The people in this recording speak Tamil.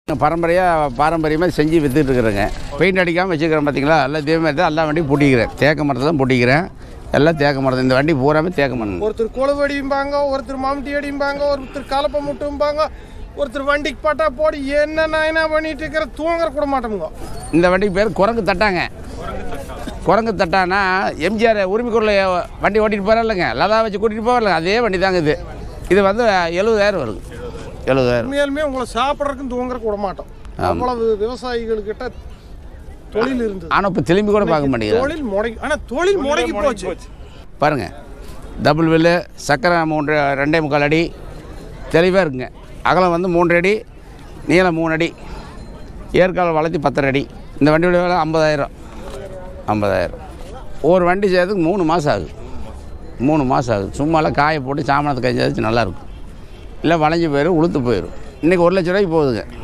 பரம்பரையாக பாரம்பரியமாக செஞ்சு விற்றுட்டு இருக்கிறேங்க பெயிண்ட் அடிக்காமல் வச்சுக்கிறேன் பார்த்தீங்களா எல்லாம் இதே மாதிரி தான் எல்லா வண்டியும் பூட்டிக்கிறேன் தேக்க மரத்தை தான் பூட்டிக்கிறேன் எல்லாம் தேக்க மரத்தை இந்த வண்டி பூராமே தேக்க மரம் ஒருத்தர் குழவு அடிம்பாங்க ஒருத்தர் மம்டி அடிம்பாங்க ஒருத்தர் கலப்பை முட்டும்பாங்க ஒருத்தர் வண்டிக்கு பட்டா போடி என்ன நாயனா பண்ணிட்டு இருக்கிற தூங்குற கூட மாட்டோமுங்க இந்த வண்டிக்கு பேர் குரங்கு தட்டாங்க குரங்கு தட்டானா எம்ஜிஆர் உரிமைக்குள்ள வண்டி ஓட்டிட்டு போகிறார் இல்லைங்க லதா வச்சு கூட்டிகிட்டு போகல அதே வண்டி தாங்க இது இது வந்து எழுபதாயிரம் வருது எழுபதாயிரம் உண்மையாலுமே உங்களை சாப்பிட்றதுக்கும் தூங்குற கூட மாட்டோம் அவ்வளவு விவசாயிகள்கிட்ட தொழில் இருந்தது ஆனால் இப்போ திரும்பி கூட பார்க்க மாட்டேங்கிறேன் தொழில் முடங்கி ஆனா தொழில் முடங்கி போச்சு பாருங்கள் டபுள் வில்லு சக்கரை மூன்று ரெண்டே முக்கால் அடி தெளிவாக இருக்குங்க அகலம் வந்து மூன்று அடி நீளம் மூணு அடி ஏற்கால வளர்த்தி பத்தரை அடி இந்த வண்டியோட விலை ஐம்பதாயிரம் ஐம்பதாயிரம் ஒரு வண்டி செய்யறதுக்கு மூணு மாதம் ஆகுது மூணு மாதம் ஆகுது சும்மாலாம் காய போட்டு சாமானத்தை கஞ்சி வச்சு நல்லாயிருக்கும் இல்லை வளைஞ்சு போயிடும் உளுத்து போயிடும் இன்றைக்கி ஒரு லட்ச ரூபாய்க்கு போகுதுங்க